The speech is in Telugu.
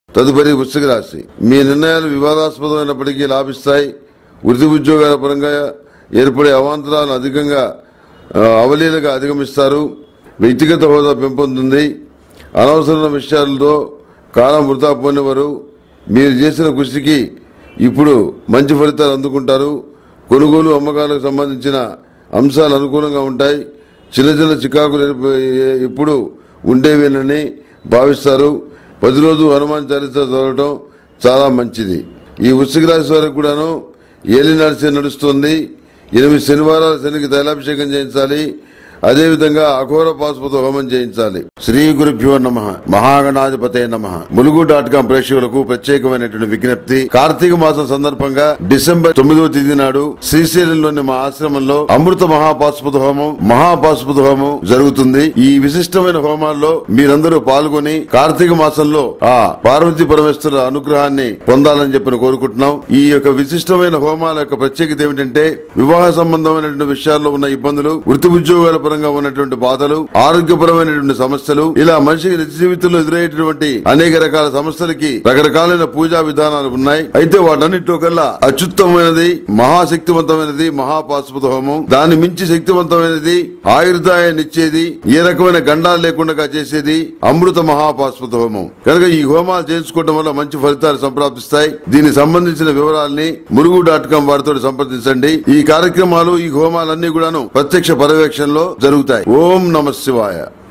తదుపరి వృశ్చిక రాశి మీ నిర్ణయాలు వివాదాస్పదమైనప్పటికీ లాభిస్తాయి వృత్తి ఉద్యోగాల పరంగా ఏర్పడే అవాంతరాలను అధికంగా ఆ, అవలీలగా అధిగమిస్తారు వ్యక్తిగత హోదా పెంపొందుతుంది అనవసరమైన విషయాలతో కాలం వృధా పోనివారు మీరు చేసిన కృషికి ఇప్పుడు మంచి ఫలితాలు అందుకుంటారు కొనుగోలు అమ్మకాలకు సంబంధించిన అంశాలు అనుకూలంగా ఉంటాయి చిన్న చిన్న చికాకులు ఏర్ప- ఏ- ఇప్పుడు ఉండేవేనని భావిస్తారు ప్రతిరోజు హనుమాన్ చాలీసా చదవటం చాలా మంచిది ఈ వృశ్చిక రాశి వారికి కూడాను ఏలినాడు శని నడుస్తుంది ఎనిమిది శనివారాల శనికి తైలాభిషేకం చేయించాలి అదేవిధంగా అఘోర పాశుపత హోమం చేయించాలి శ్రీ గురుభ్యో నమ మహాగణాధిపతే నమ ములుగు డాట్ కాం ప్రేక్షకులకు ప్రత్యేకమైనటువంటి విజ్ఞప్తి కార్తీక మాసం సందర్భంగా డిసెంబర్ తొమ్మిదవ తేదీ నాడు శ్రీశైలంలోని మా ఆశ్రమంలో అమృత మహాపాశుపత హోమం మహాపాశుపత హోమం జరుగుతుంది ఈ విశిష్టమైన హోమాల్లో మీరందరూ పాల్గొని కార్తీక మాసంలో ఆ పార్వతీ పరమేశ్వర అనుగ్రహాన్ని పొందాలని చెప్పి కోరుకుంటున్నాం ఈ యొక్క విశిష్టమైన హోమాల యొక్క ప్రత్యేకత ఏమిటంటే వివాహ సంబంధమైనటువంటి విషయాల్లో ఉన్న ఇబ్బందులు వృత్తి ఉద్యోగాల పరంగా ఉన్నటువంటి బాధలు ఆరోగ్యపరమైనటువంటి సమస్యలు ఇలా మనిషికి నిత్య జీవితంలో ఎదురయ్యేటువంటి అనేక రకాల సమస్యలకి రకరకాలైన పూజా విధానాలు ఉన్నాయి అయితే వాటన్నిటిలో కల్లా అత్యుత్తమైనది మహాశక్తివంతమైనది మహాపాశుపత హోమం దాన్ని మించి శక్తివంతమైనది ఆయుర్దాయాన్ని ఇచ్చేది ఏ రకమైన గండాలు లేకుండా చేసేది అమృత మహాపాశుపత హోమం కనుక ఈ హోమాలు చేసుకోవడం వల్ల మంచి ఫలితాలు సంప్రాప్తిస్తాయి దీనికి సంబంధించిన వివరాల్ని మురుగు డాట్ కాం వారితో సంప్రదించండి ఈ కార్యక్రమాలు ఈ హోమాలన్నీ కూడాను ప్రత్యక్ష పర్యవేక్షణలో జరుగుతాయి ఓం నమ శివాయ